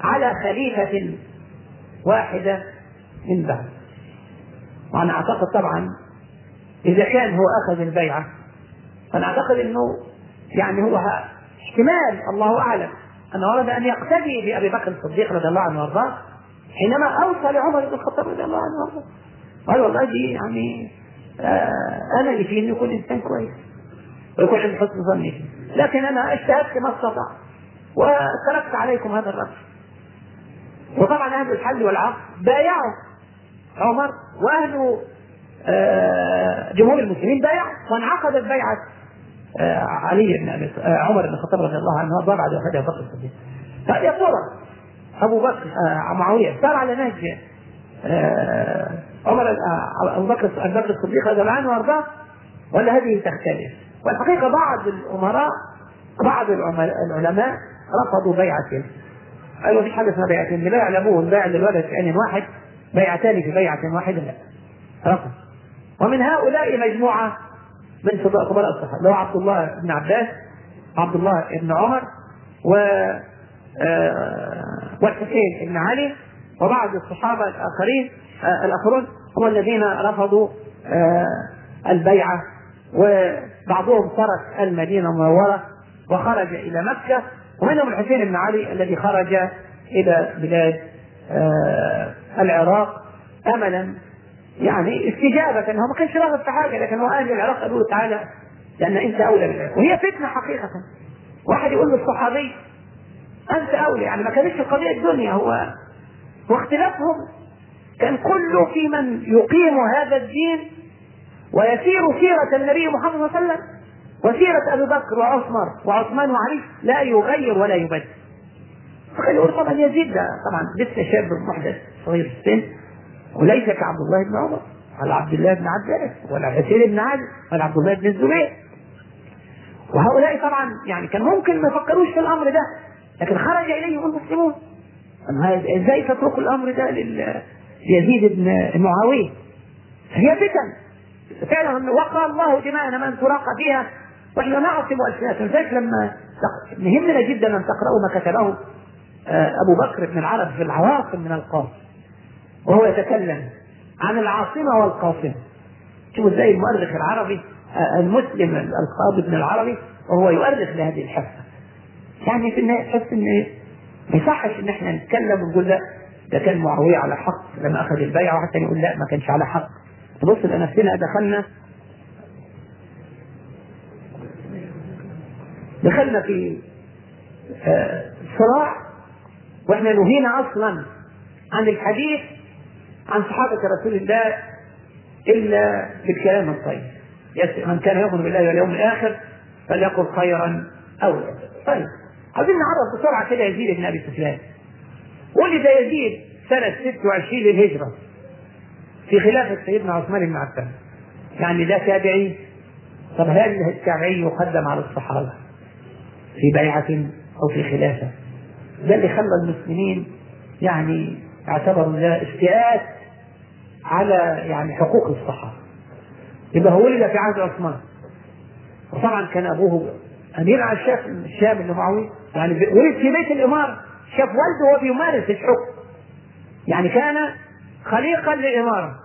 على خليفة واحدة من بعد وأنا أعتقد طبعا إذا كان هو أخذ البيعة فأنا أعتقد أنه يعني هو احتمال الله أعلم أنه أراد أن يقتدي بأبي بكر الصديق رضي الله عنه وأرضاه حينما أوصى لعمر بن الخطاب رضي الله عنه وأرضاه قال والله دي يعني آه أنا اللي فيه إنه يكون إنسان كويس ويكون عند حسن ظني فيه لكن أنا اجتهدت ما استطعت وتركت عليكم هذا الرجل وطبعا أهل الحل والعقد بايعوا عمر وأهل آه جمهور المسلمين بايعوا وانعقدت بيعة آه علي بن ابي آه عمر بن الخطاب رضي الله عنه وارضاه بعد وفاه ابي بكر الصديق. طيب يا ترى ابو بكر معاويه صار على نهج عمر ابو بكر ابو بكر الصديق رضي الله عنه وارضاه ولا هذه تختلف؟ والحقيقه بعض الامراء بعض العلماء رفضوا بيعتين قالوا في حاجه اسمها بيعتين لا يعلموه البيع للولد في ان واحد بيعتان في بيعه واحده لا رفض ومن هؤلاء مجموعه من كبراء الصحابه اللي هو عبد الله بن عباس عبد الله بن عمر و والحسين بن علي وبعض الصحابه الاخرين الاخرون هم الذين رفضوا البيعه وبعضهم ترك المدينه المنوره وخرج الى مكه ومنهم الحسين بن علي الذي خرج الى بلاد العراق املا يعني استجابة هو ما كانش راغب في حاجة لكن هو أهل العراق قالوا له تعالى لأن أنت أولى بالعراق وهي فتنة حقيقة واحد يقول للصحابي أنت أولى يعني ما كانتش القضية الدنيا هو واختلافهم كان كله في من يقيم هذا الدين ويسير سيرة النبي محمد صلى الله عليه وسلم وسيرة أبي بكر وعثمان وعثمان وعلي لا يغير ولا يبدل فكان يقول طبعا يزيد ده طبعا لسه شاب محدث صغير في السن وليس كعبد الله بن عمر ولا عبد الله بن عباس ولا حسين بن علي ولا عبد الله بن الزبير وهؤلاء طبعا يعني كان ممكن ما يفكروش في الامر ده لكن خرج اليهم المسلمون ازاي تتركوا الامر ده ليزيد بن معاويه هي فتن فعلا وقع الله دماءنا من تراق فيها واحنا نعصم السنتنا لذلك لما يهمنا جدا ان تقرأوا ما كتبه ابو بكر بن العرب في العواصم من القاص وهو يتكلم عن العاصمه والقاصمه شوفوا ازاي المؤرخ العربي المسلم القاضي ابن العربي وهو يؤرخ لهذه الحفه يعني في النهايه تحس ان ما يصحش ان احنا نتكلم ونقول لا ده كان معاويه على حق لما اخذ البيعه وحتى يقول لا ما كانش على حق تبص لنفسنا دخلنا دخلنا في صراع واحنا نهينا اصلا عن الحديث عن صحابة رسول الله إلا بالكلام الطيب من كان يؤمن بالله واليوم الآخر فليقل خيرا أو طيب عايزين نعرف بسرعة كده يزيد بن أبي سفيان ولد يزيد سنة 26 للهجرة في خلافة سيدنا عثمان بن عفان يعني ده تابعي طب هل التابعي يقدم على الصحابة في بيعة أو في خلافة ده اللي خلى المسلمين يعني اعتبروا ده افتئات على يعني حقوق الصحابه يبقى هو ولد في عهد عثمان وطبعا كان ابوه امير على الشام الشام اللي معاويه يعني ولد في بيت الاماره شاف والده وهو بيمارس الحكم يعني كان خليقا للاماره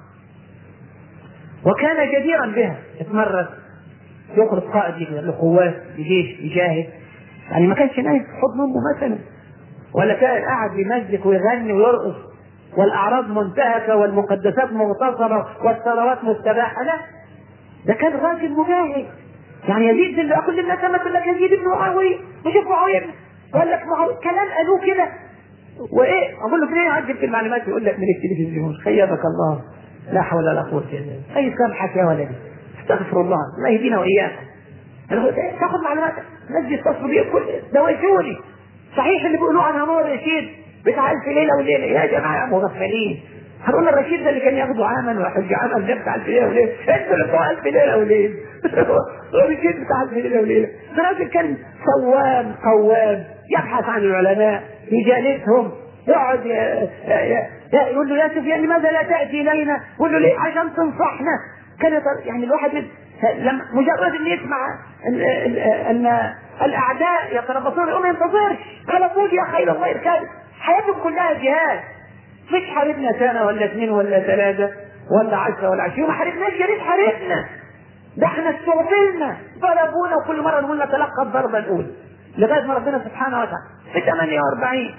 وكان جديرا بها يتمرس يخرج قائد لقوات لجيش يجاهد يعني ما كانش نايم في حضن امه مثلا ولا كان قاعد بيمزق ويغني ويرقص والاعراض منتهكه والمقدسات مغتصبه والثروات مستباحه لا ده كان راجل مجاهد يعني يزيد اللي كل الناس لما تقول لك يزيد بن معاويه مش معاويه يقول لك معاويه كلام قالوه كده وايه اقول له فين عجب في المعلومات يقول لك من التلفزيون خيبك الله لا حول ولا قوه الا بالله اي سامحك يا ولدي استغفر الله الله يهدينا واياكم تاخذ معلومات الناس بيتصلوا بيه كل دوشوني صحيح اللي بيقولوا عنها نور رشيد بتاع ألف ليلة وليلة يا جماعة مغفلين هنقول الرشيد ده اللي كان ياخده عاما ويحج عاما ده بتاع ألف ليلة وليلة انتوا اللي بتوع ألف ليلة وليلة الرشيد بتاع ألف ليلة وليلة ده راجل كان صوام قوام يبحث عن العلماء يجالسهم يقعد يقول له يا سفيان لماذا لا تأتي إلينا؟ يقول له ليه؟ عشان تنصحنا كانت يعني الواحد لما مجرد ان يسمع ان, ان, أن الاعداء يتربصون يقوم ينتظرش على طول يا خير الله يركب حياتهم كلها جهاد مش حاربنا سنة ولا اثنين ولا ثلاثة ولا عشرة ولا عشرين ما حاربناش يا ريت حاربنا ده احنا استغفلنا ضربونا وكل مرة نقول نتلقى الضربة الأولى لغاية ما ربنا سبحانه وتعالى في 48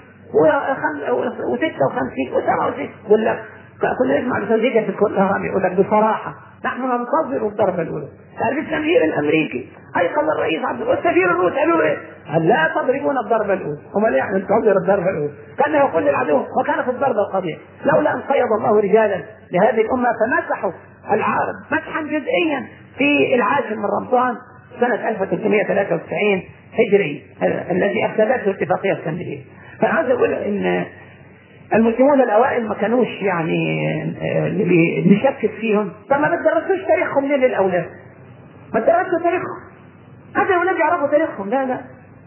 و56 و67 يقول لك كنا نسمع بسذجة في الكهرباء يقول لك بصراحة نحن ننتظر الضربة الأولى تعرف السفير الأمريكي أيقظ الرئيس عبد والسفير الروسي قالوا إيه؟ قال لا تضربون الضربة الأولى هم ليه ننتظر الضربة الأولى كان يقول للعدو وكانت الضربة القضية لولا أن قيض الله رجالا لهذه الأمة فمسحوا العالم مسحا جزئيا في العاشر من رمضان سنة 1393 هجري الذي أفسدته اتفاقية اسكندرية فأنا عايز أقول إن المسلمون الاوائل ما كانوش يعني اللي بيشكك فيهم فما بتدرسوش تاريخهم ليه للاولاد ما تدرسوا تاريخهم هذا الاولاد يعرفوا تاريخهم لا لا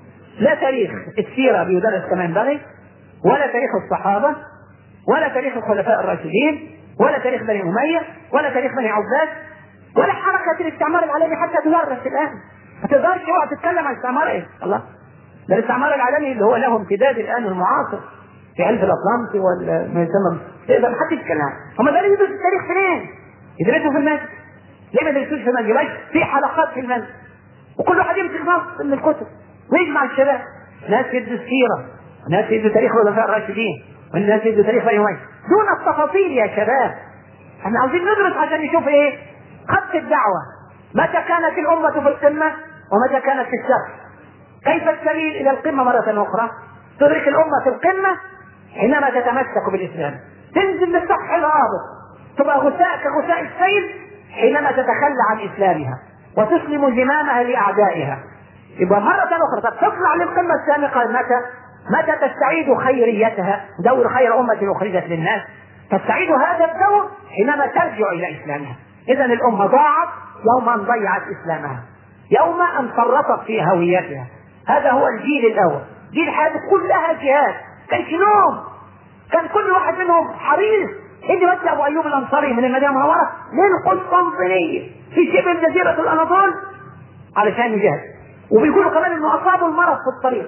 لا تاريخ السيره بيدرس كما ينبغي ولا تاريخ الصحابه ولا تاريخ الخلفاء الراشدين ولا تاريخ بني اميه ولا تاريخ بني عباس ولا حركه الاستعمار العالمي حتى تدرس الان ما تقدرش اوعى تتكلم عن الاستعمار ايه الله ده الاستعمار العالمي اللي هو له امتداد الان المعاصر في علم الاطلنطي ولا ما يسمى تقدر ما حدش يتكلم هم ده يدرسوا التاريخ فين؟ يدرسوا في المسجد ليه ما يدرسوش في المسجد؟ ليش؟ في حلقات في المسجد وكل واحد يمسك نص من الكتب ويجمع الشباب ناس يدوا السيره وناس يدوا تاريخ الخلفاء الراشدين والناس يدوا تاريخ بني اميه دون التفاصيل يا شباب احنا عاوزين ندرس عشان نشوف ايه؟ خط الدعوه متى كانت الامه في القمه ومتى كانت في الشر كيف السبيل الى القمه مره اخرى؟ تدرك الامه في القمه حينما تتمسك بالاسلام تنزل للسطح الرابط تبقى غثاء كغثاء السيل حينما تتخلى عن اسلامها وتسلم زمامها لاعدائها يبقى مرة أخرى طب تطلع للقمة السابقة متى؟ متى تستعيد خيريتها؟ دور خير أمة أخرجت للناس تستعيد هذا الدور حينما ترجع إلى إسلامها إذا الأمة ضاعت يوم أن ضيعت إسلامها يوم أن فرطت في هويتها هذا هو الجيل الأول جيل حياته كلها جهاد كانش نوم كان كل واحد منهم حريص اللي ودى ابو ايوب الانصاري من المدينه المنوره للقسطنطينيه في شبه جزيره الاناضول علشان يجاهد وبيقولوا كمان انه اصابه المرض في الطريق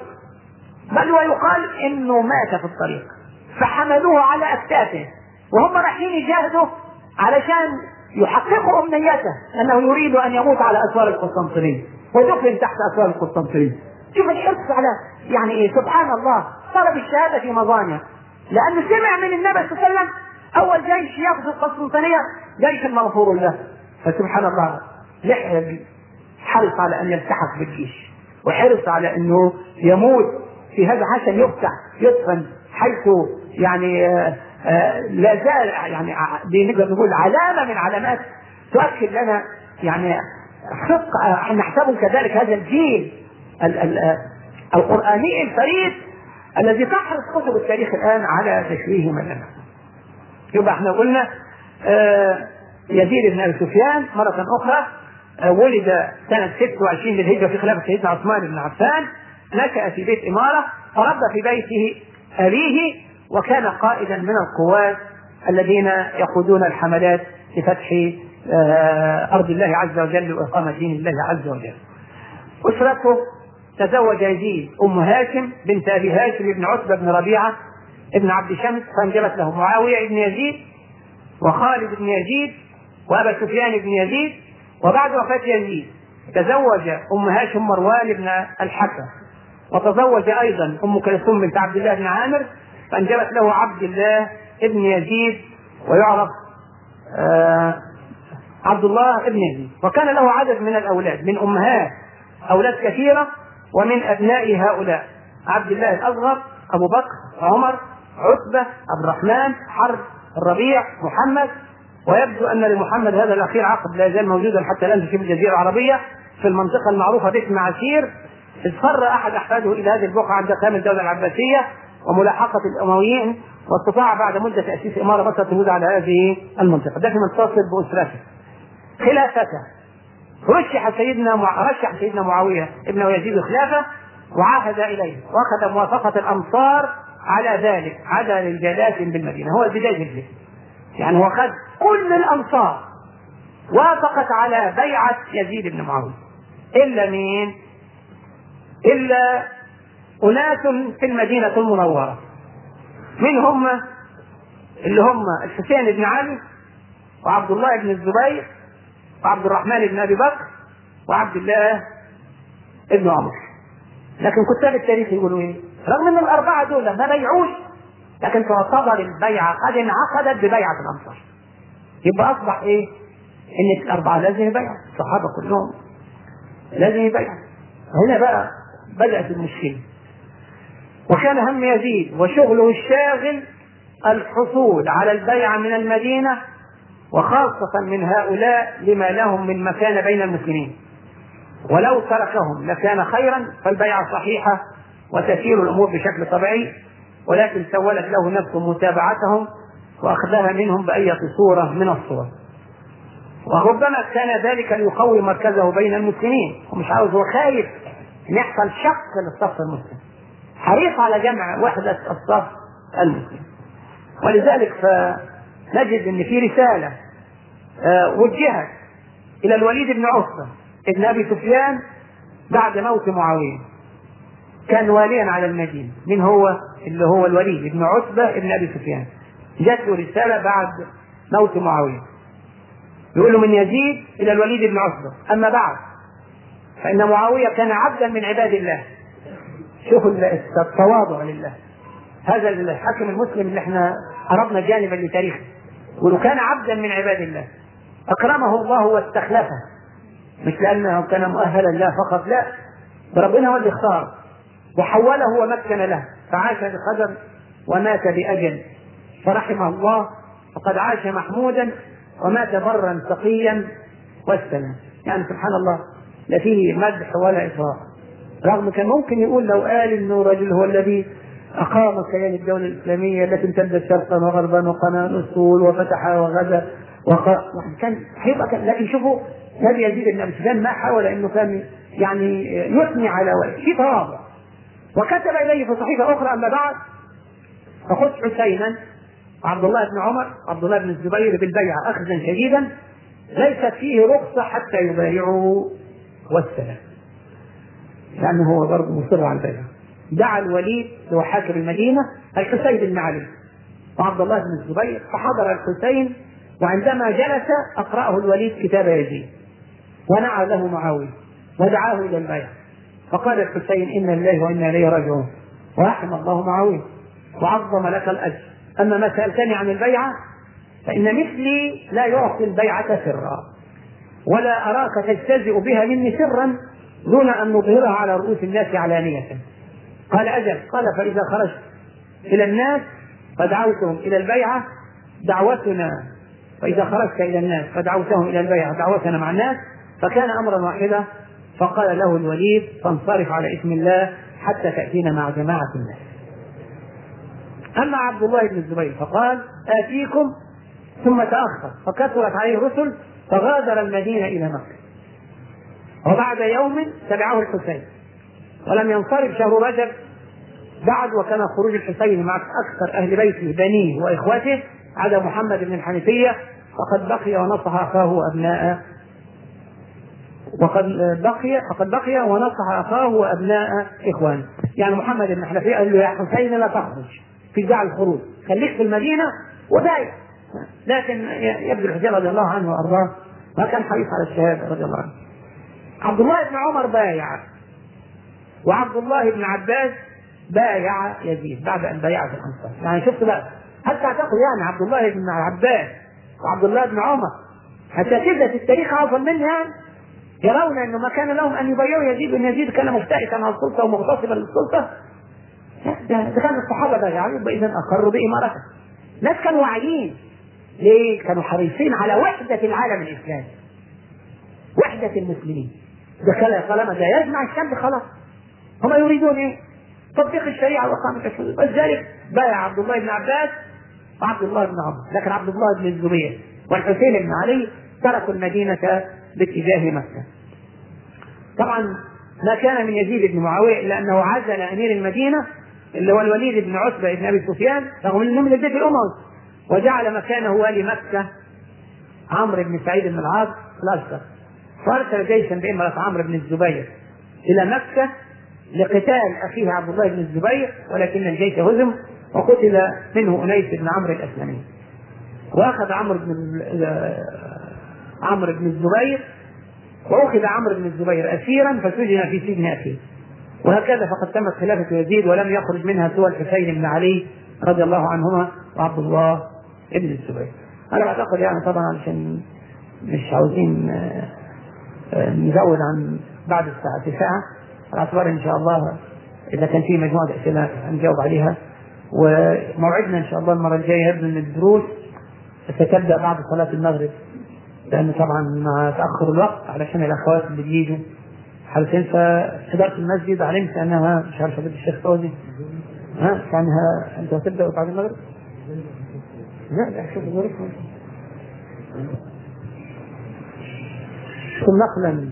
بل ويقال انه مات في الطريق فحملوه على اكتافه وهم رايحين يجاهدوا علشان يحققوا امنيته انه يريد ان يموت على اسوار القسطنطينيه ودفن تحت اسوار القسطنطينيه شوف الحرص على يعني ايه سبحان الله طلب الشهاده في مظانه لانه سمع من النبي صلى الله عليه وسلم اول جيش يغزو القسطنطينيه جيش المغفور له فسبحان الله لحق حرص على ان يلتحق بالجيش وحرص على انه يموت في هذا عشان يفتح يدفن حيث يعني آآ آآ لا زال يعني نقدر نقول علامه من علامات تؤكد لنا يعني صدق احنا نحسبه كذلك هذا الجيل ال ال القرآني الفريد الذي تحرص كتب التاريخ الآن على تشويه لنا يبقى احنا قلنا آه يزيد بن أبي سفيان مرة أخرى آه ولد سنة 26 للهجرة في خلافة سيدنا عثمان بن عفان نشأ في بيت إمارة فربى في بيته أبيه وكان قائدا من القوات الذين يقودون الحملات لفتح آه أرض الله عز وجل وإقامة دين الله عز وجل أسرته تزوج يزيد ام هاشم بنت ابي هاشم بن عتبه بن ربيعه ابن عبد شمس فانجبت له معاويه بن يزيد وخالد بن يزيد وابا سفيان بن يزيد وبعد وفاه يزيد تزوج ام هاشم مروان بن الحكم وتزوج ايضا ام كلثوم بنت عبد الله بن عامر فانجبت له عبد الله ابن يزيد ويعرف آه عبد الله ابن يزيد وكان له عدد من الاولاد من امهات اولاد كثيره ومن ابناء هؤلاء عبد الله الاصغر ابو بكر عمر عتبه عبد الرحمن حرب الربيع محمد ويبدو ان لمحمد هذا الاخير عقد لا يزال موجودا حتى الان في شبه الجزيره العربيه في المنطقه المعروفه باسم عسير اضطر احد احفاده الى هذه البقعه عند قيام الدوله العباسيه وملاحقه الامويين واستطاع بعد مده تاسيس اماره مصر تفوز على هذه المنطقه ده فيما يتصل باسرته خلافته رشح سيدنا مع... رشح سيدنا معاويه ابن يزيد الخلافه وعهد اليه واخذ موافقه الانصار على ذلك عدا للجلاس بالمدينه هو بدايه الفكر يعني هو خد كل الانصار وافقت على بيعه يزيد بن معاويه الا مين؟ الا اناس في المدينه المنوره من هم اللي هم الحسين بن علي وعبد الله بن الزبير وعبد الرحمن بن ابي بكر وعبد الله بن عمر لكن كتاب التاريخ يقولوا ايه؟ رغم ان الاربعه دول ما بيعوش لكن تعتبر البيعه قد انعقدت ببيعه الانصار يبقى اصبح ايه؟ ان الاربعه لازم يبيعوا الصحابه كلهم لازم يبيعوا هنا بقى بدات المشكله وكان هم يزيد وشغله الشاغل الحصول على البيعة من المدينة وخاصة من هؤلاء لما لهم من مكانة بين المسلمين ولو تركهم لكان خيرا فالبيعة صحيحة وتسير الأمور بشكل طبيعي ولكن سولت له نفسه متابعتهم وأخذها منهم بأية صورة من الصور وربما كان ذلك ليقوي مركزه بين المسلمين ومش عاوز هو خايف ان يحصل شق للصف المسلم حريص على جمع وحدة الصف المسلم ولذلك فنجد ان في رسالة آه، وجهت الى الوليد بن عتبة ابن ابي سفيان بعد موت معاوية كان واليا على المدينة من هو اللي هو الوليد بن عتبة ابن ابي سفيان جات له رسالة بعد موت معاوية يقول له من يزيد الى الوليد بن عتبة اما بعد فان معاوية كان عبدا من عباد الله شوفوا التواضع لله هذا الحاكم المسلم اللي احنا قربنا جانبا لتاريخه ولو كان عبدا من عباد الله اكرمه الله واستخلفه مش لانه كان مؤهلا له فقط لا ربنا هو اللي اختار وحوله ومكن له فعاش بقدر ومات باجل فرحمه الله فقد عاش محمودا ومات برا تقيا والسلام يعني سبحان الله لا فيه مدح ولا اطراء رغم كان ممكن يقول لو قال انه رجل هو الذي اقام كيان الدوله الاسلاميه التي امتدت شرقا وغربا وقناه الاصول وفتح وغدا وق... كان هيبقى كان لكن شوفوا نبي يزيد بن ابي سفيان ما حاول انه كان يعني يثني على ولد في تواضع وكتب اليه في صحيفه اخرى اما بعد فخذ حسينا عبد الله بن عمر عبد الله بن الزبير بالبيعه اخذا شديدا ليست فيه رخصه حتى يبايعوا والسلام لانه هو برضه مصر على البيعه دعا الوليد اللي هو حاكم المدينه الحسين بن علي وعبد الله بن الزبير فحضر الحسين وعندما جلس اقراه الوليد كتاب يزيد ونعى له معاويه ودعاه الى البيعه فقال الحسين انا لله وانا اليه راجعون ورحم الله معاويه وعظم لك الاجر اما ما سالتني عن البيعه فان مثلي لا يعطي البيعه سرا ولا اراك تجتزئ بها مني سرا دون ان نظهرها على رؤوس الناس علانيه قال اجل قال فاذا خرجت الى الناس فدعوتهم الى البيعه دعوتنا فاذا خرجت الى الناس فدعوتهم الى البيعه دعوتنا مع الناس فكان امرا واحدا فقال له الوليد فانصرف على اسم الله حتى تاتينا مع جماعه الناس اما عبد الله بن الزبير فقال اتيكم ثم تاخر فكثرت عليه الرسل فغادر المدينه الى مكه وبعد يوم تبعه الحسين ولم ينصرف شهر رجب بعد وكان خروج الحسين مع اكثر اهل بيته بنيه واخوته عدا محمد بن الحنيفيه فقد بقي ونصح اخاه وابناء وقد بقي فقد بقي ونصح اخاه وابناء اخوانه يعني محمد بن الحنيفيه قال له يا حسين لا تخرج في داعي الخروج خليك في المدينه وداعي لكن يبدو الحسين رضي الله عنه وارضاه ما كان حريص على الشهاده رضي الله عنه عبد الله بن عمر بايع وعبد الله بن عباس بايع يزيد بعد ان بايعه الانصار يعني شفت بقى هل تعتقد يعني عبد الله بن عباس وعبد الله بن عمر اساتذه التاريخ افضل مني يعني يرون انه ما كان لهم ان يبايعوا يزيد وان يزيد كان مفتئتا على السلطه ومغتصبا للسلطه ده, ده كان الصحابه بايعوا يبقى اذا اقروا بامارته ناس كانوا واعيين ليه؟ كانوا حريصين على وحده العالم الاسلامي وحده المسلمين ده طالما ده يجمع الشعب خلاص هم يريدون ايه؟ تطبيق الشريعه واقامه الحدود ولذلك بايع عبد الله بن عباس وعبد الله بن عمر لكن عبد الله بن الزبير والحسين بن علي تركوا المدينه باتجاه مكه. طبعا ما كان من يزيد بن معاويه الا انه عزل امير المدينه اللي هو الوليد بن عتبه بن ابي سفيان رغم انه من البيت الاموي وجعل مكانه والي مكه عمرو بن سعيد بن العاص الاشقر فارسل جيشا بامراه عمرو بن الزبير الى مكه لقتال اخيه عبد الله بن الزبير ولكن الجيش هزم وقتل منه انيس بن عمرو الاسلمي واخذ عمرو بن عمرو بن الزبير واخذ عمرو بن الزبير اسيرا فسجن في سجن اخيه وهكذا فقد تمت خلافه يزيد ولم يخرج منها سوى الحسين بن علي رضي الله عنهما وعبد الله ابن الزبير انا بعتقد يعني طبعا عشان مش عاوزين نزود عن بعد الساعه ساعه على اعتبار ان شاء الله اذا كان في مجموعه اسئله نجاوب عليها وموعدنا ان شاء الله المره الجايه يبدو ان الدروس ستبدا بعد صلاه المغرب لان طبعا مع تاخر الوقت علشان الاخوات اللي بيجوا هل تنسى اداره المسجد علمت انها مش عارف فضيله الشيخ فوزي ها كانها انت هتبدا بعد المغرب؟ لا لا شوف ظروفهم ثم نقلا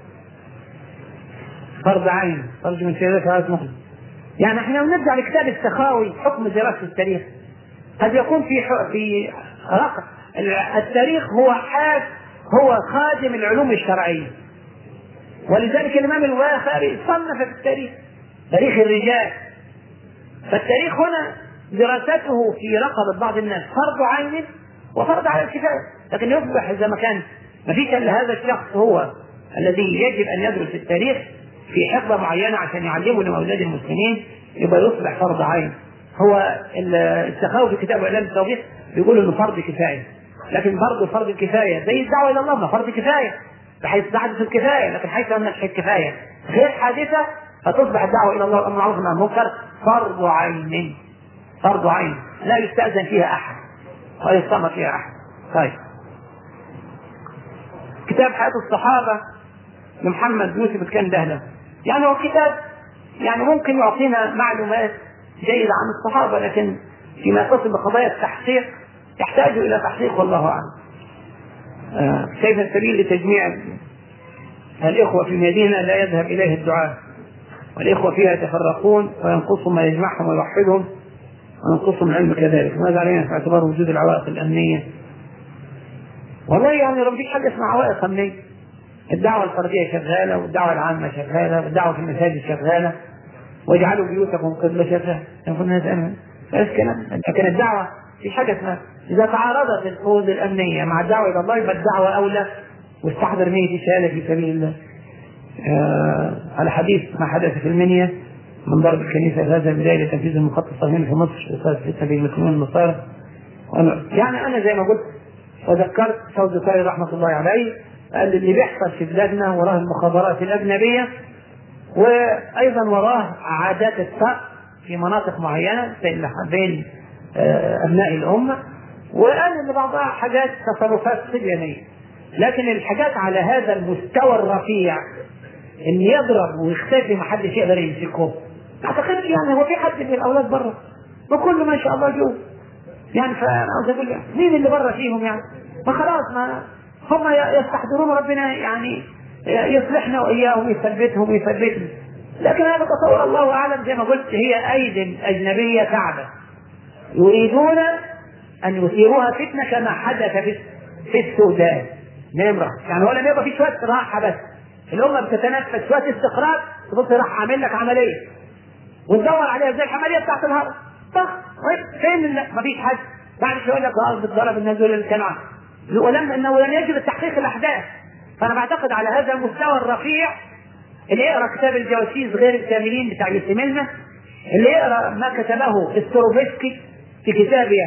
فرض عين فرض من شهادة هذا نقل يعني احنا نرجع لكتاب السخاوي حكم دراسة التاريخ قد يكون في في رقم التاريخ هو حاج هو خادم العلوم الشرعية ولذلك الإمام الواخري صنف في التاريخ تاريخ الرجال فالتاريخ هنا دراسته في رقبة بعض الناس فرض عين وفرض على الكفاية لكن يصبح إذا ما كان ما فيش إلا هذا الشخص هو الذي يجب أن يدرس التاريخ في حقبة معينة عشان يعلمه لأولاد المسلمين يبقى يصبح فرض عين هو السخاوي في كتاب إعلام التوضيح بيقول إنه فرض كفاية لكن برضه فرض الكفاية زي الدعوة إلى الله ما فرض كفاية بحيث تحدث الكفاية لكن حيث أن الكفاية غير حادثة فتصبح الدعوة إلى الله والأمر معروف عن المنكر فرض عين فرض عين لا يستأذن فيها أحد ولا يستمر فيها أحد طيب كتاب حياة الصحابة لمحمد يوسف الكندهلة يعني هو كتاب يعني ممكن يعطينا معلومات جيدة عن الصحابة لكن فيما يتصل بقضايا التحقيق يحتاج إلى تحقيق والله أعلم آه كيف السبيل لتجميع الإخوة في المدينة لا يذهب إليه الدعاء والإخوة فيها يتفرقون وينقصهم ما يجمعهم ويوحدهم وننقصهم العلم كذلك ماذا علينا في اعتبار وجود العوائق الأمنية والله يعني ما فيش حاجة اسمها عوائق أمنية الدعوة الفردية شغالة والدعوة العامة شغالة والدعوة في المساجد شغالة واجعلوا بيوتكم قبلة شغالة المفروض الناس أمن بس كلام لكن الدعوة في حاجة اسمها إذا تعارضت الفروض الأمنية مع الدعوة إلى الله يبقى الدعوة أولى واستحضر نية شهادة في سبيل الله آه على حديث ما حدث في المنيا من ضرب الكنيسة هذا بداية لتنفيذ المخطط الصهيوني في مصر في سبيل المسلمين النصارى يعني أنا زي ما قلت وذكرت فوز طاري رحمة الله عليه قال اللي بيحصل في بلادنا وراه المخابرات الأجنبية وأيضا وراه عادات الثأر في مناطق معينة بين أبناء الأمة وقال إن بعضها حاجات تصرفات صبيانية لكن الحاجات على هذا المستوى الرفيع إن يضرب ويختفي ما حدش يقدر يمسكه أعتقد يعني هو في حد من الأولاد بره وكله ما شاء الله جوه يعني فأنا عاوز أقول يعني مين اللي بره فيهم يعني ما خلاص ما هم يستحضرون ربنا يعني يصلحنا واياهم يثبتهم ويثبتنا لكن انا بتصور الله اعلم زي ما قلت هي ايد اجنبيه تعبه يريدون ان يثيروها فتنه كما حدث في في السودان نمرة يعني هو لما يبقى في شويه راحه بس الامه بتتنفس شويه استقرار تبص راح عامل لك عمليه وتدور عليها زي العمليه بتاعت الهرم صح فين ما فيش حد بعد شويه يقول لك اه بتضرب الناس دول اللي كانوا ولم انه لم يجب تحقيق الاحداث فانا بعتقد على هذا المستوى الرفيع اللي يقرا كتاب الجواسيس غير الكاملين بتاع يوسيميلنا اللي يقرا ما كتبه استروفسكي في كتابه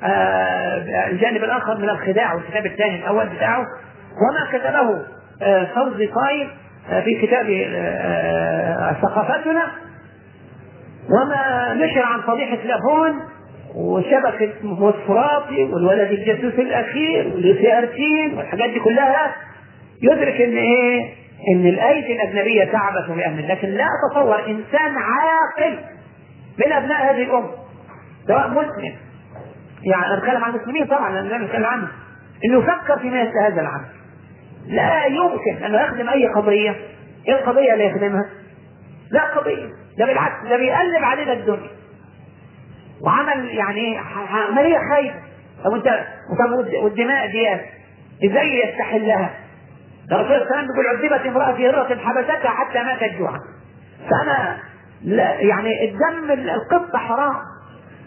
آه الجانب الاخر من الخداع والكتاب الثاني الاول بتاعه وما كتبه آه فوزي طاير آه في كتاب ثقافتنا وما نشر عن فضيحه لابون وشبكة موسفراتي والولد الجاسوس الأخير والإسيارتين والحاجات دي كلها يدرك إن إيه؟ إن الأيدي الأجنبية تعبت وبيعمل لكن لا أتصور إنسان عاقل من أبناء هذه الأمة سواء مسلم يعني أنا بتكلم عن المسلمين طبعا أنا بتكلم عنه إنه يفكر في مثل هذا العمل لا يمكن أنه يخدم أي قضية إيه القضية اللي يخدمها؟ لا قضية ده بالعكس ده بيقلب علينا الدنيا وعمل يعني عمليه خايبه طب انت طب والدماء دي ازاي يستحلها؟ ده الرسول صلى الله عليه وسلم بيقول عذبت امراه في هره حبستها حتى ماتت جوعا. فانا لا يعني الدم القطه حرام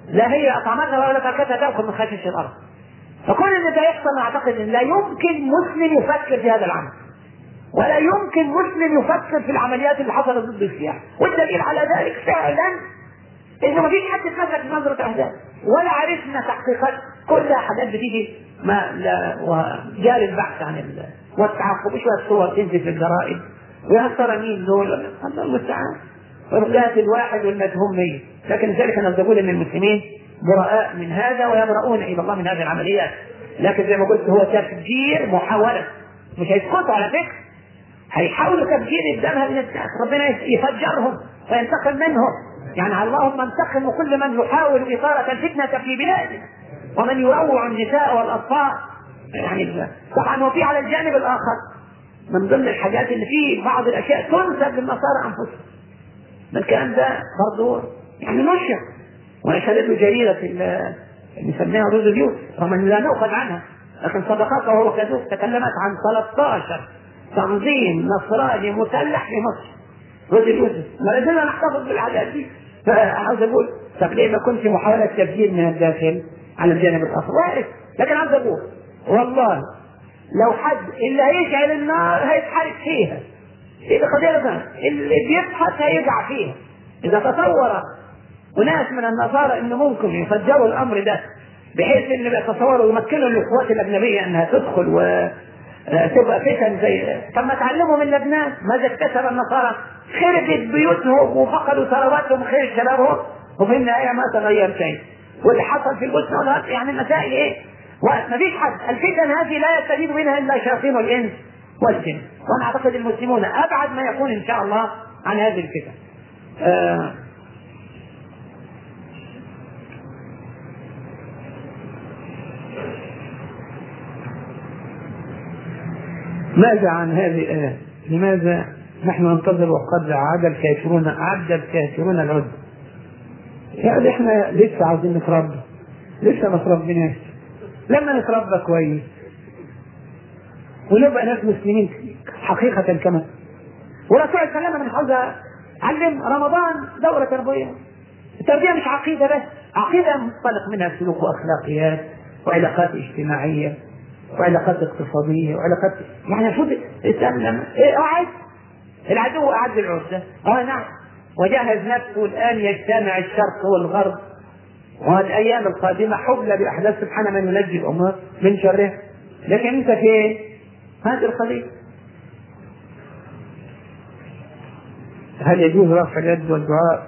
لا هي اطعمتها ولا تركتها تاكل من خشاش الارض فكل اللي ده يحصل اعتقد ان لا يمكن مسلم يفكر في هذا العمل ولا يمكن مسلم يفكر في العمليات اللي حصلت ضد السياح والدليل على ذلك فعلا انه ما فيش حد اتمسك بنظره اهداف ولا عرفنا تحقيقات كلها حاجات بتيجي ما لا وجال البحث عن ال... والتعقب شويه صور تنزل في الجرائد ويا ترى مين دول الله المستعان والقاتل واحد والمدهوم ميت لكن ذلك انا بقول ان المسلمين براء من هذا ويبرؤون الى الله من هذه العمليات لكن زي ما قلت هو تفجير محاوله مش هيسكتوا على فكره هيحاولوا تفجير الدم من الناس ربنا يفجرهم وينتقم منهم يعني اللهم انتقم كل من يحاول إثارة الفتنة في بلادنا ومن يروع النساء والأطفال يعني طبعا وفي على الجانب الآخر من ضمن الحاجات اللي فيه بعض الأشياء تنسب للنصارى أنفسهم الكلام ده برضه يعني نشر ونشرته جريدة اللي سماها روز اليوم رغم أن لا نؤخذ عنها لكن صدقاتها وكذوب تكلمت عن 13 تنظيم نصراني مسلح في مصر رجل يوسف ما لازلنا نحتفظ بالعادات دي فعاوز اقول طب ليه ما كنت محاولة تفجير من الداخل على الجانب الاخر وارد لكن عاوز اقول والله لو حد اللي هيشعل النار هيتحرق فيها دي قضية اللي بيبحث هيقع فيها اذا تصور وناس من النصارى انه ممكن يفجروا الامر ده بحيث ان يتصوروا ويمكنوا القوات الاجنبيه انها تدخل و تبقى فتن زي طب ما تعلموا من لبنان ماذا اكتسب النصارى خربت بيوتهم وفقدوا ثرواتهم خير شبابهم وفي النهايه ما تغير شيء واللي حصل في البوسنه والهرب يعني المسائل ايه؟ ما فيش حد الفتن هذه لا يستفيد منها الا شياطين الانس والجن وانا اعتقد المسلمون ابعد ما يكون ان شاء الله عن هذه الفتن آه ماذا عن هذه الآية؟ لماذا نحن ننتظر وقد عاد الكافرون عد الكافرون العد؟ يعني احنا لسه عاوزين نتربى لسه ما تربيناش لما نتربى كويس ونبقى ناس مسلمين حقيقة كما والرسول صلى الله عليه وسلم من عاوز علم رمضان دورة تربوية التربية مش عقيدة بس عقيدة منطلق منها سلوك وأخلاقيات وعلاقات اجتماعية وعلاقات اقتصادية وعلاقات يعني المفروض الإسلام لما إيه قاعد العدو أعد العدة اه نعم وجهز نفسه الآن يجتمع الشرق والغرب والأيام القادمة حبلى بأحداث سبحانه من ينجي الأمور من شرها لكن أنت فين؟ هذه القضية هل يجوز رفع اليد والدعاء؟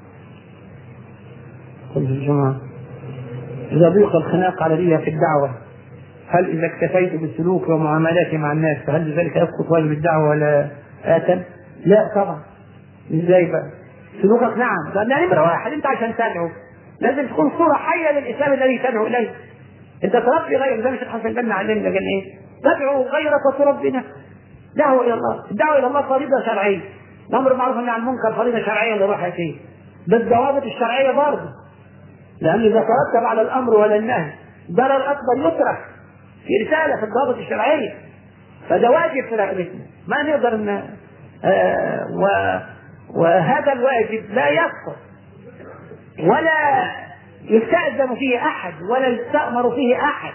قل الجماعة إذا ضيق الخناق على لي في الدعوة هل إذا اكتفيت بالسلوك ومعاملاتي مع الناس فهل بذلك يسقط واجب الدعوة ولا آثم؟ لا طبعا ازاي بقى؟ سلوكك نعم ده نمرة واحد أنت عشان تدعو لازم تكون صورة حية للإسلام الذي تدعو إليه أنت تربي غيرك زي ما الشيخ حسن البنا علمنا قال إيه؟ تدعو غيرك وتربي نفسك دعوة إلى الله الدعوة إلى الله فريضة شرعية الأمر بالمعروف والنهي عن المنكر فريضة شرعية لروح فيه بالضوابط الشرعية برضه لأن إذا ترتب على الأمر ولا النهي ضرر أكبر يترك في رسالة في الضوابط الشرعية فده واجب في رقبتنا ما نقدر ان آه و وهذا الواجب لا يسقط ولا يستأذن فيه أحد ولا يستأمر فيه أحد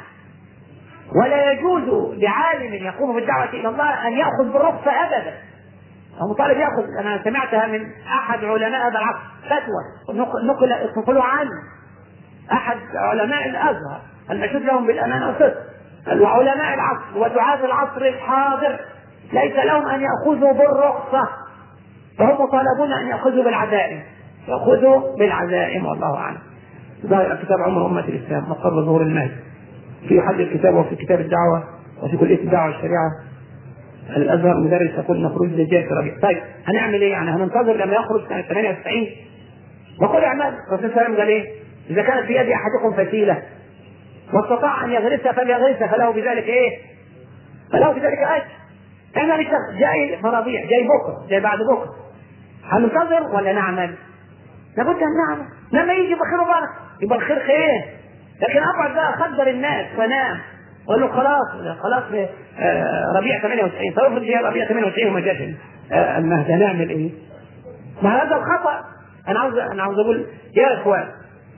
ولا يجوز لعالم يقوم بالدعوة إلى الله أن يأخذ بالرخصة أبدا هو مطالب يأخذ أنا سمعتها من أحد علماء هذا العصر فتوى نقل نقلوا عنه أحد علماء الأزهر المشهود لهم بالأمانة والصدق وعلماء العصر ودعاة العصر الحاضر ليس لهم ان ياخذوا بالرخصه فهم مطالبون ان ياخذوا بالعزائم ياخذوا بالعزائم والله اعلم ظاهر كتاب عمر امه الاسلام مقر ظهور المهدي في حد الكتاب وفي كتاب الدعوه وفي كليه الدعوه والشريعه الازهر مدرس يقول نخرج دجال في ربيع طيب هنعمل ايه يعني هننتظر لما يخرج سنه 98 وقل اعمال الرسول صلى الله عليه وسلم قال ايه اذا كانت في يد احدكم فتيله واستطاع ان يغرسها فليغرسها فله بذلك ايه؟ فله بذلك اجر. احنا مش جاي مرابيع جاي بكره جاي بعد بكره. هننتظر ولا نعمل؟ لابد ان نعمل. لما يجي بخير وبركه يبقى الخير خير. لكن اقعد بقى اخدر الناس وانام واقول له خلاص خلاص آه ربيع 98 طب افرض جه ربيع 98 وما جاش آه المهدي هنعمل ايه؟ ما هذا الخطا انا عاوز انا عاوز اقول يا اخوان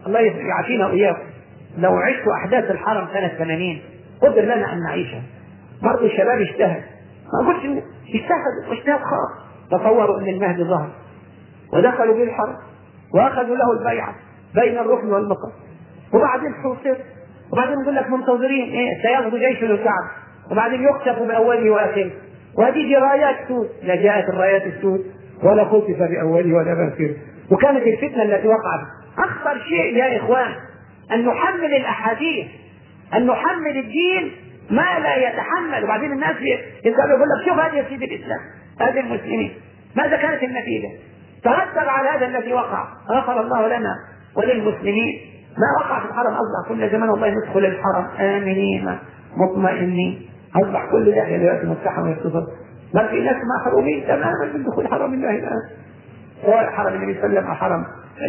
الله يعافينا واياكم لو عشت احداث الحرم سنه 80 قدر لنا ان نعيشها برضه الشباب اجتهد ما اقولش إن اجتهد واجتهاد خاص تصوروا ان المهدي ظهر ودخلوا به الحرم واخذوا له البيعه بين الركن والمقام وبعدين حوصر وبعدين يقول لك منتظرين ايه سيغزو جيش الكعب وبعدين يخسف باوله واخره وهذه رايات سود لا جاءت الرايات السود ولا خسف باوله ولا باخره وكانت الفتنه التي وقعت اخطر شيء يا اخوان ان نحمل الاحاديث ان نحمل الدين ما لا يتحمل وبعدين الناس يقول لك شوف هذه سيد الاسلام هذه المسلمين ماذا كانت النتيجه؟ ترتب على هذا الذي وقع غفر الله لنا وللمسلمين ما وقع في الحرم اصبح كل زمان والله ندخل الحرم امنين مطمئنين اصبح كل داخل دلوقتي مفتوحه ويتصل ما في ناس محرومين تماما من دخول حرم الله الان سواء حرم النبي صلى الله عليه وسلم او حرم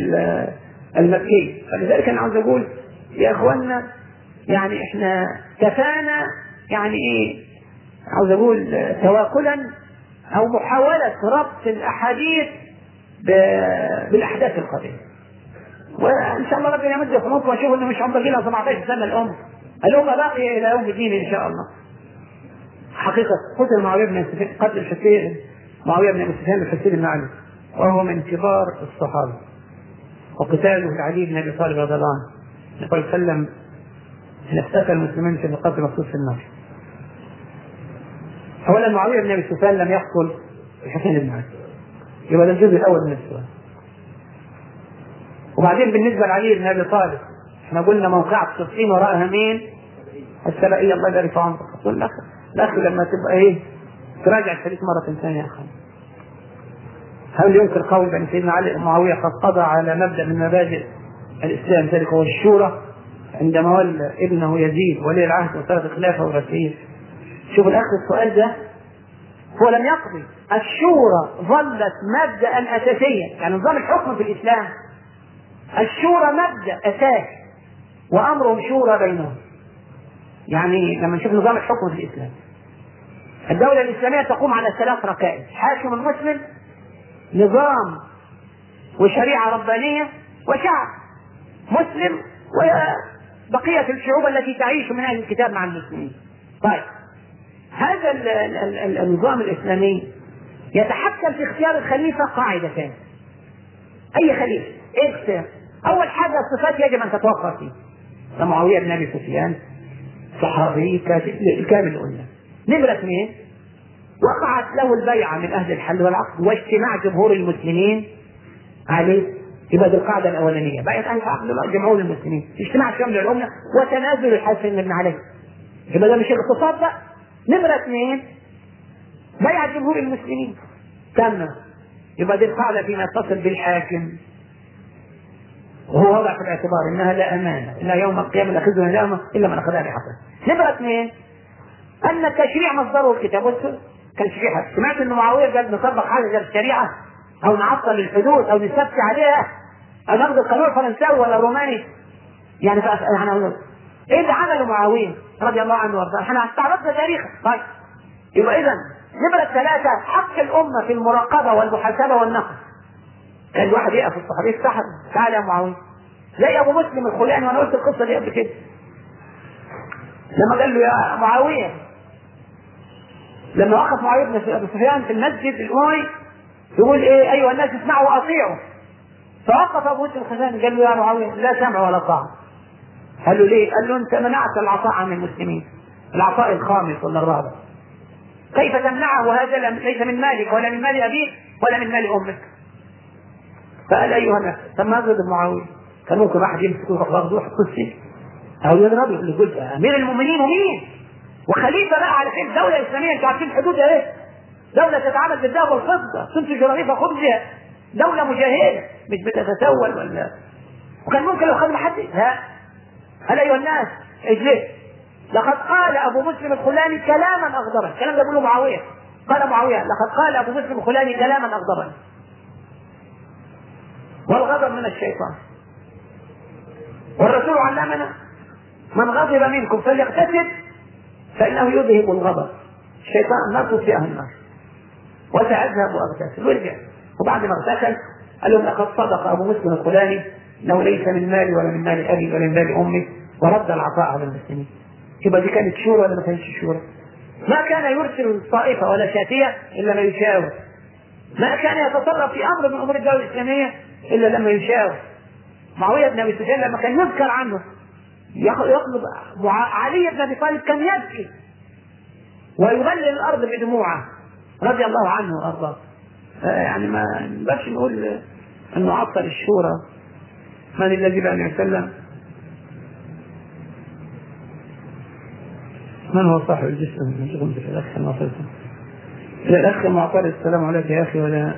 المكي فلذلك انا عاوز اقول يا اخواننا يعني احنا كفانا يعني ايه عاوز اقول تواكلا او محاوله ربط الاحاديث بالاحداث القديمه وان شاء الله ربنا يمد في عمرك واشوف انه مش عمر لها 17 سنه الام الامه باقيه الى يوم الدين ان شاء الله حقيقه قتل معاويه بن سفيان قتل الحسين معاويه بن ابي سفيان الحسين بن علي وهو من كبار الصحابه وقتاله لعلي بن ابي طالب رضي الله عنه يقول وسلم ان افتكر المسلمين في نقاط مخصوص في النار اولا معاويه بن ابي سفيان لم يقتل الحسين بن علي يبقى ده الجزء الاول من السؤال وبعدين بالنسبه لعلي بن ابي طالب احنا قلنا موقعة صفين وراءها مين؟ السبائية الله يبارك في عمرك الاخ الاخ لما تبقى ايه؟ تراجع الحديث مرة ثانية يا اخي هل ينكر قول بأن سيدنا علي معاوية قد قضى على مبدأ من مبادئ الإسلام ذلك هو الشورى عندما ولى ابنه يزيد ولي العهد وصارت الخلافة ورثيه شوف الأخ السؤال ده هو لم يقضي الشورى ظلت مبدأ أساسيا يعني نظام الحكم في الإسلام الشورى مبدأ أساسي وأمرهم شورى بينهم يعني لما نشوف نظام الحكم في الإسلام الدولة الإسلامية تقوم على ثلاث ركائز حاكم المسلم نظام وشريعة ربانية وشعب مسلم وبقية الشعوب التي تعيش من أهل الكتاب مع المسلمين طيب هذا ال ال ال النظام الإسلامي يتحكم في اختيار الخليفة قاعدتان أي خليفة إيه اختيار أول حاجة الصفات يجب أن تتوفر فيه معاوية بن أبي سفيان صحابي كامل قلنا نمرة اثنين وقعت له البيعة من أهل الحل والعقد واجتماع جمهور المسلمين عليه يبقى دي القاعدة الأولانية بيعة أهل العقد جمهور المسلمين اجتماع شمل الأمة وتنازل الحسن بن علي يبقى ده مش اغتصاب بقى نمرة اثنين بيعة جمهور المسلمين تم يبقى دي القاعدة فيما يتصل بالحاكم وهو وضع في الاعتبار انها لا امانه الا يوم القيامه لاخذها الامه الا من اخذها بحقه. نمره اثنين ان التشريع مصدره الكتاب والسنه كالشريعه سمعت ان معاويه قال نطبق حاجه زي الشريعه او نعطل الحدود او نستفتي عليها او ناخذ القانون الفرنساوي ولا الروماني يعني يعني ايه اللي عمله معاويه رضي الله عنه وارضاه احنا استعرضنا تاريخه طيب يبقى اذا نمره ثلاثه حق الامه في المراقبه والمحاسبه والنقد كان الواحد يقف الصحابي يفتح تعالى يا معاويه زي ابو مسلم الخلاني وانا قلت القصه دي قبل كده لما قال له يا معاويه لما وقف معاويه بن ابي سفيان في المسجد الاموي يقول ايه ايها الناس اسمعوا واطيعوا فوقف ابو مسلم الخلاني قال له يا معاويه لا سمع ولا طاعه قال له ليه؟ قال له انت منعت العطاء عن المسلمين العطاء الخامس ولا الرابع كيف تمنعه هذا ليس من مالك ولا من مال ابيك ولا من مال امك فقال ايها الناس طب ما اضرب معاويه كان ممكن واحد يمسك يروح واخده يحط السجن او يضربه اللي يقول امير المؤمنين ومين وخليفه بقى على فين دوله اسلاميه انتوا عارفين حدودها ايه دوله تتعامل بالذهب والفضه تنتج رغيف خبزها دوله مجاهده مش بتتسول ولا وكان ممكن لو خد حد لا قال ايها الناس اجلس لقد قال ابو مسلم الخلاني كلاما اغضبني الكلام ده بيقوله معاويه قال معاويه لقد قال ابو مسلم الخلاني كلاما اغضبني والغضب من الشيطان والرسول علمنا من غضب منكم فليغتسل فانه يذهب الغضب الشيطان النار تطفئه النار وساذهب واغتسل ورجع وبعد ما اغتسل قال لهم لقد صدق ابو مسلم الفلاني انه ليس من مالي ولا من مال ابي ولا من مال امي ورد العطاء على المسلمين يبقى دي كانت شورى ولا ما كانتش شورى؟ ما كان يرسل الطائفه ولا شاتيه الا ما يشاور ما كان يتصرف في امر من امور الدوله الاسلاميه الا لما يشاور معاويه بن ابي سفيان لما كان يذكر عنه يطلب علي بن ابي طالب كان يبكي ويبلل الارض بدموعه رضي الله عنه وارضاه يعني ما نقدرش نقول انه عطل الشورى من الذي بقى يسلم من هو صاحب الجسم من الاخ المعترض الى الاخ المعترض السلام عليك يا اخي ولا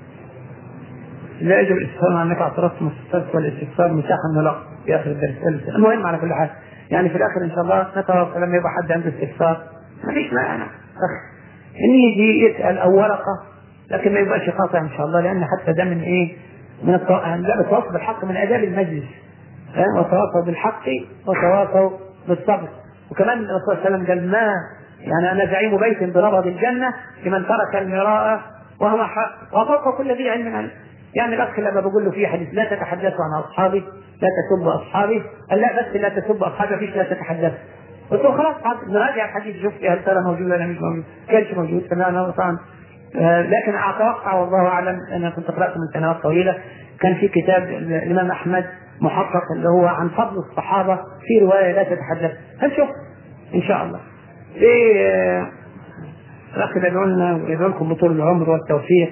لا يجب الاستفهام عنك اعترضت مستفسر والاستفسار مساحه من الوقت في اخر الدرس المهم على كل حال يعني في الاخر ان شاء الله نتواصل لما يبقى حد عنده استفسار ما فيش مانع ان يجي يسال او ورقه لكن ما يبقاش قاطع ان شاء الله لان حتى ده من ايه؟ من التواصل بالحق من اداب المجلس وتواصوا بالحق وتواصوا بالصبر وكمان الرسول صلى الله عليه وسلم قال ما يعني انا زعيم بيت بربض الجنه لمن ترك المراء وهو حق وفوق كل ذي علم علم يعني الاخ لما بقول له في حديث لا تتحدثوا عن اصحابي لا تسبوا اصحابي قال لا بس لا تسبوا اصحابي فيش لا تتحدث قلت له خلاص نراجع الحديث شوف هل ترى موجود ولا مش موجود كانش موجود سمعنا وطعن آه لكن اتوقع والله اعلم انا كنت قرات من سنوات طويله كان في كتاب الامام احمد محقق اللي هو عن فضل الصحابه في روايه لا تتحدث هنشوف ان شاء الله في آه الاخ يدعو لنا ويدعو لكم بطول العمر والتوفيق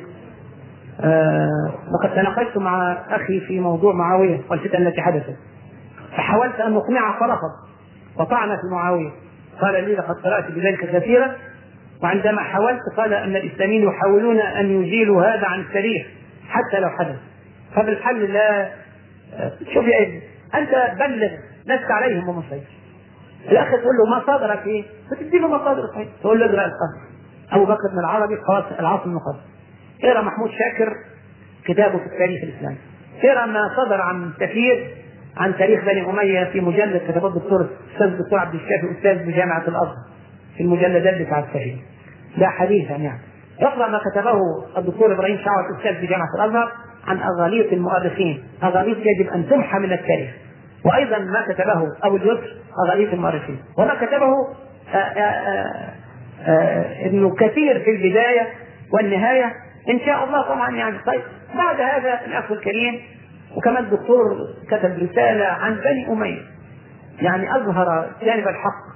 آه لقد تناقشت مع اخي في موضوع معاويه والفتن التي حدثت فحاولت ان اقنعه فرفض وطعن في معاويه قال لي لقد قرات بذلك كثيرا وعندما حاولت قال ان الاسلاميين يحاولون ان يزيلوا هذا عن التاريخ حتى لو حدث فبالحل لا شوف يا ابني انت بلغ لست عليهم بمسيطر الاخ تقول له مصادرك ايه؟ فتدي له مصادر صحيح تقول له اقرا القصر ابو بكر بن العربي العاصم بن قاسم اقرا محمود شاكر كتابه في التاريخ الاسلامي اقرا ما صدر عن سفير عن تاريخ بني اميه في مجلد كتبه الدكتور الاستاذ الدكتور عبد الشافي استاذ بجامعه الازهر في المجلدات بتاع السفير ده حديثا يعني اقرا ما كتبه الدكتور ابراهيم شعوة استاذ بجامعه الازهر عن اغاليط المؤرخين اغاليط يجب ان تمحى من التاريخ وايضا ما كتبه ابو اليسر اغاليط المؤرخين وما كتبه آآ آآ آآ ابن كثير في البدايه والنهايه ان شاء الله طبعا يعني طيب بعد هذا الاخ الكريم وكمان الدكتور كتب رساله عن بني اميه يعني اظهر جانب الحق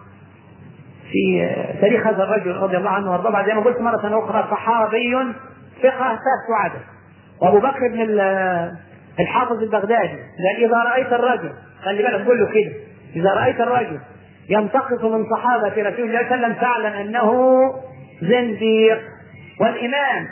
في تاريخ هذا الرجل رضي الله عنه وارضاه بعد زي ما قلت مره اخرى صحابي ثقه ثابت عدد وابو بكر بن الحافظ البغدادي قال اذا رايت الرجل خلي بالك قول له كده اذا رايت الرجل ينتقص من صحابه رسول الله صلى الله عليه وسلم فاعلم انه زنديق والامام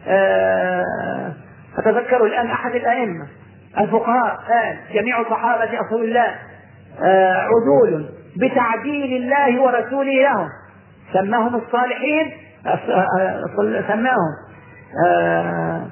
آه اتذكر الان احد الائمه الفقهاء قال جميع صحابه رسول الله آه عدول بتعديل الله ورسوله لهم سماهم الصالحين سماهم آه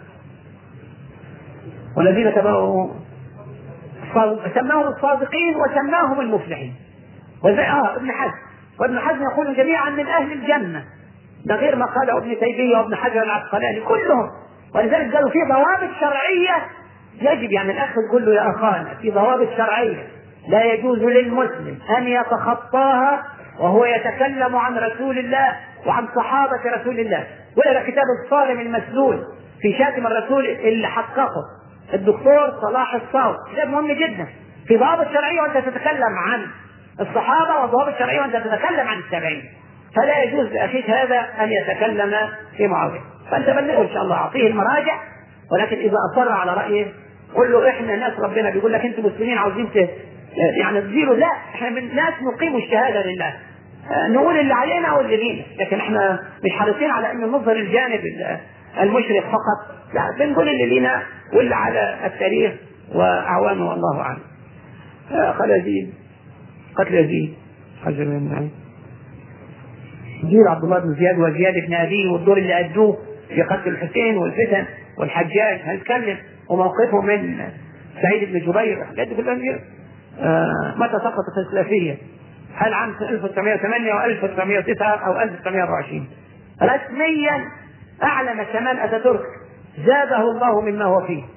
والذين تبعوا سماهم الصادقين وسماهم المفلحين وزي اه ابن حزم وابن حزم يقول جميعا من اهل الجنه ده غير ما قاله ابن تيميه وابن حجر العسقلاني كلهم ولذلك قالوا في ضوابط شرعيه يجب يعني الاخ يقول له يا اخانا في ضوابط شرعيه لا يجوز للمسلم ان يتخطاها وهو يتكلم عن رسول الله وعن صحابه رسول الله ولا كتاب الصارم المسلول في شاتم الرسول اللي حققه الدكتور صلاح الصاوي كتاب مهم جدا في ضوابط شرعيه وانت تتكلم عن الصحابه وضوابط شرعيه وانت تتكلم عن التابعين فلا يجوز لاخيك هذا ان يتكلم في معاويه فانت بلغه ان شاء الله اعطيه المراجع ولكن اذا اصر على رايه قل له احنا ناس ربنا بيقول لك انتم مسلمين عاوزين يعني تزيلوا لا احنا من ناس نقيم الشهاده لله نقول اللي علينا واللي لينا لكن احنا مش حريصين على ان نظهر الجانب المشرق فقط لا بنقول اللي لينا واللي على التاريخ واعوانه والله اعلم قال يزيد قتل يزيد حجر من جيل عبد الله بن زياد وزياد بن ابيه والدور اللي ادوه في قتل الحسين والفتن والحجاج هنتكلم وموقفه من سعيد بن جبير الحاجات دي كلها آه متى سقطت الخلافيه؟ هل عام 1908 او 1909 او 1924 رسميا اعلن كمال اتاتورك زاده الله مما هو فيه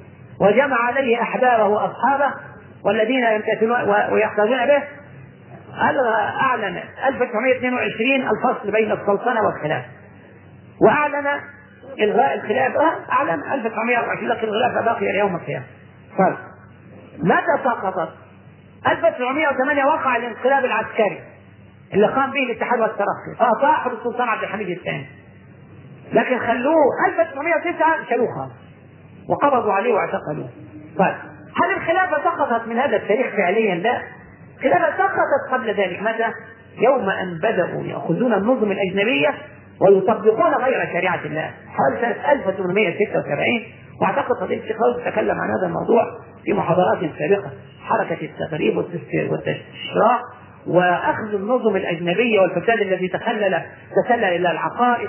وجمع عليه احبابه واصحابه والذين يمتثلون ويحتاجون به اعلن 1922 الفصل بين السلطنه والخلافه واعلن الغاء الخلافه اعلن 1924 لكن الخلافه باقيه يوم القيامه طيب متى سقطت 1908 وقع الانقلاب العسكري اللي قام به الاتحاد والترقي فاطاحوا بالسلطان عبد الحميد الثاني لكن خلوه 1909 شالوه خالص وقبضوا عليه واعتقلوه طيب هل الخلافه سقطت من هذا التاريخ فعليا؟ لا الخلافه سقطت قبل ذلك متى؟ يوم ان بداوا ياخذون النظم الاجنبيه ويطبقون غير شريعه الله حوالي سنه 1876 واعتقد فضيله الشيخ تكلم عن هذا الموضوع في محاضرات سابقه حركه التغريب والتشراع واخذ النظم الاجنبيه والفساد الذي تخلل تسلل الى العقائد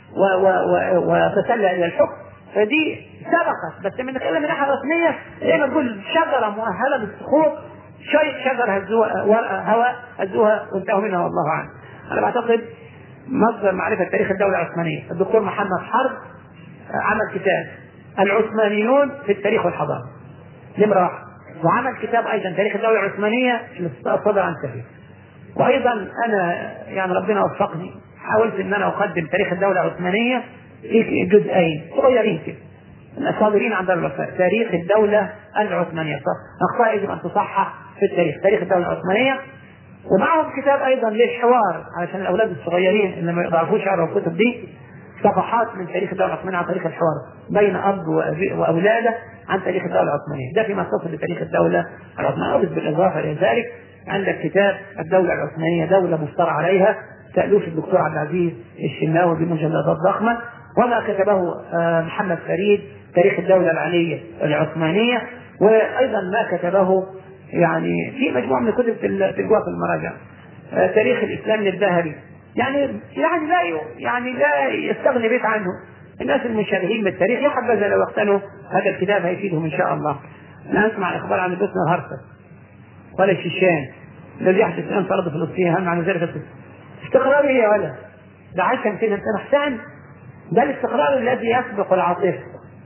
وتسلل الى الحكم فدي سبقت بس من نتكلم من الناحيه الرسميه زي ما تقول شجره مؤهله بالسقوط شيء شجر هزوها هواء هزوها وانتهوا منها والله اعلم. انا بعتقد مصدر معرفه تاريخ الدوله العثمانيه الدكتور محمد حرب عمل كتاب العثمانيون في التاريخ والحضاره نمره واحد وعمل كتاب ايضا تاريخ الدوله العثمانيه اللي صدر عن سفير وايضا انا يعني ربنا وفقني حاولت ان انا اقدم تاريخ الدوله العثمانيه في جزئين صغيرين كده الصادرين عن دار الوفاء تاريخ الدولة العثمانية أخطاء يجب أن تصحح في التاريخ تاريخ الدولة العثمانية ومعهم كتاب أيضا للحوار علشان الأولاد الصغيرين اللي ما يعرفوش يقرأوا الكتب دي صفحات من تاريخ الدولة العثمانية عن تاريخ الحوار بين أب وأولاده عن تاريخ الدولة العثمانية ده فيما يتصل بتاريخ الدولة العثمانية بالإضافة إلى ذلك عندك كتاب الدولة العثمانية دولة مفترى عليها تأليف الدكتور عبد العزيز الشناوي بمجلدات ضخمة وما كتبه محمد فريد تاريخ الدولة العلية العثمانية وأيضا ما كتبه يعني في مجموعة من الكتب في الجوا في المراجع تاريخ الإسلام للذهبي يعني يعني لا يعني لا يستغني بيت عنه الناس المنشغلين بالتاريخ يا حبذا لو اقتنوا هذا الكتاب هيفيدهم ان شاء الله. نسمع الاخبار عن البسمه الهرسه ولا الشيشان الذي يحدث الان في ارض فلسطين هم عن ذلك استقرار يا ولا ده عشان كده انت احسن ده الاستقرار الذي يسبق العاطفه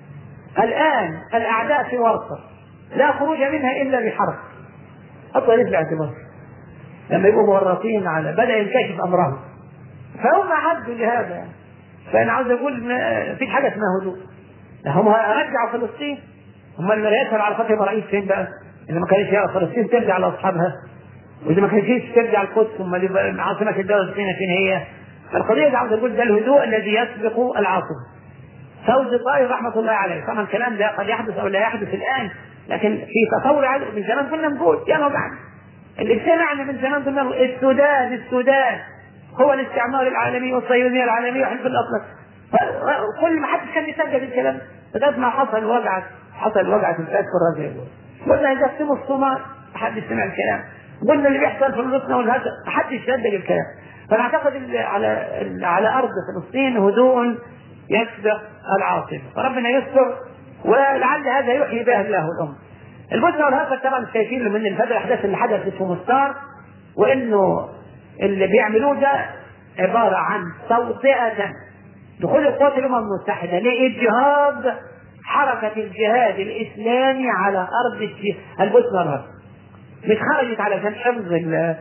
الان الاعداء في ورطه لا خروج منها الا بحرب حطوا في الاعتبار لما يبقوا مورطين على بدا ينكشف امرهم فهم عدوا لهذا فانا عاوز اقول في حاجه اسمها هدوء هم رجعوا فلسطين هم اللي ياسر على فتره رئيس فين بقى؟ اذا ما كانش يعرف فلسطين ترجع لاصحابها واذا ما كانش ترجع القدس ثم عاصمه الدوله الفلسطينيه فين هي؟ فالقضيه دي عاوز اقول ده الهدوء الذي يسبق العاصمه. فوز طائر رحمه الله عليه، طبعا الكلام ده قد يحدث او لا يحدث الان لكن في تطور من زمان كنا نقول يا بعد اللي سمعنا من زمان كنا السودان السودان هو الاستعمار العالمي والصهيونيه العالميه وحلف الاطلس كل ما حد كان يسجل الكلام لغايه ما حصل وجعه حصل وجعه الفات في الرجل قلنا اذا قسموا الصومال ما حدش سمع الكلام قلنا اللي بيحصل في الغصن والهزة ما حدش صدق الكلام فانا اعتقد على على ارض فلسطين هدوء يسبق العاصفه فربنا يستر ولعل هذا يحيي به الله الامه البوسنه والهرسك طبعا شايفين من الفتره الاحداث اللي حدثت في مستار وانه اللي بيعملوه ده عباره عن توطئه دخول القوات الامم المتحده لاجهاض حركه الجهاد الاسلامي على ارض البوسنه والهرسك مش خرجت علشان حفظ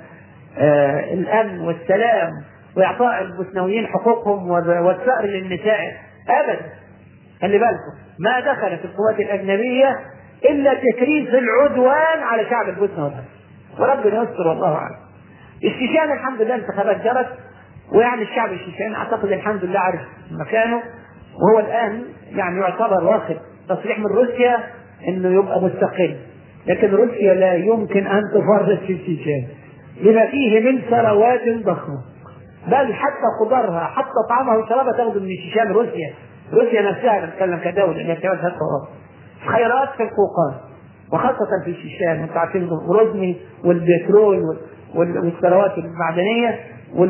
آه الامن والسلام واعطاء البوسنويين حقوقهم والثأر للنساء ابدا خلي بالكم ما دخلت القوات الاجنبيه الا تكريس العدوان على شعب البوسنه والهرسك وربنا يستر والله اعلم الشيشان الحمد لله انتخابات جرت ويعني الشعب الشيشاني اعتقد الحمد لله عارف مكانه وهو الان يعني يعتبر واخد تصريح من روسيا انه يبقى مستقل لكن روسيا لا يمكن ان تفرط في الشيشان لما فيه من ثروات ضخمه بل حتى خضرها حتى طعامها وشرابها تاخذ من الشيشان روسيا روسيا نفسها بتتكلم كدوله اللي هي كمان خيرات في القوقاز وخاصة في الشيشان انتم عارفين غروزني والبترول والثروات المعدنية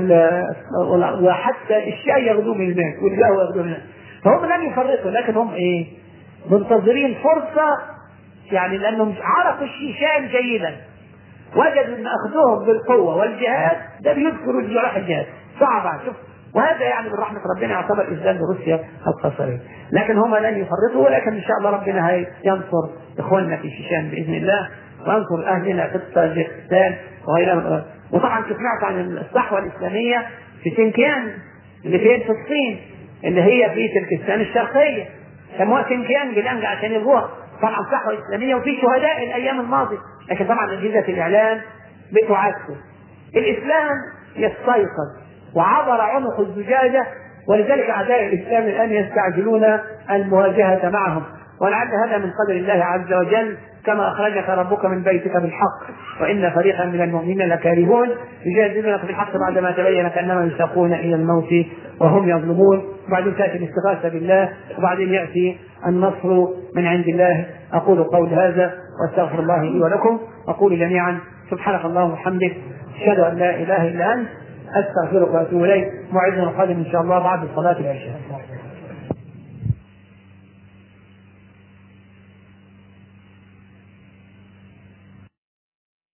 وحتى الشاي ياخذوه من هناك والقهوة ياخذوه من هناك فهم لم يفرطوا لكن هم ايه منتظرين فرصة يعني لانهم عرفوا الشيشان جيدا وجدوا ان اخذوهم بالقوة والجهاد ده بيذكروا جراح الجهاد صعب شوف وهذا يعني من رحمه ربنا يعتبر اذلال لروسيا القصريه لكن هم لن يفرطوا ولكن ان شاء الله ربنا هينصر اخواننا في شيشان باذن الله وينصر اهلنا في طاجكستان وغيرها وطبعا سمعت عن الصحوه الاسلاميه في سينكيان اللي فين في الصين اللي هي في تركستان الشرقيه سموها سينكيان بلانج عشان يلغوها طبعا صحوه اسلاميه وفي شهداء الايام الماضيه لكن طبعا اجهزه الاعلام بتعكس الاسلام يستيقظ وعبر عنق الزجاجه ولذلك اعداء الاسلام الان يستعجلون المواجهه معهم ولعل هذا من قدر الله عز وجل كما اخرجك ربك من بيتك بالحق وان فريقا من المؤمنين لكارهون يجادلونك بالحق بعدما تبين كانما يساقون الى الموت وهم يظلمون وبعدين تاتي الاستغاثه بالله وبعدين ياتي النصر من عند الله اقول قول هذا واستغفر الله لي ولكم اقول جميعا سبحانك اللهم وبحمدك اشهد ان لا اله الا انت استغفرك واتوب اليك موعدنا القادم ان شاء الله بعد صلاه العشاء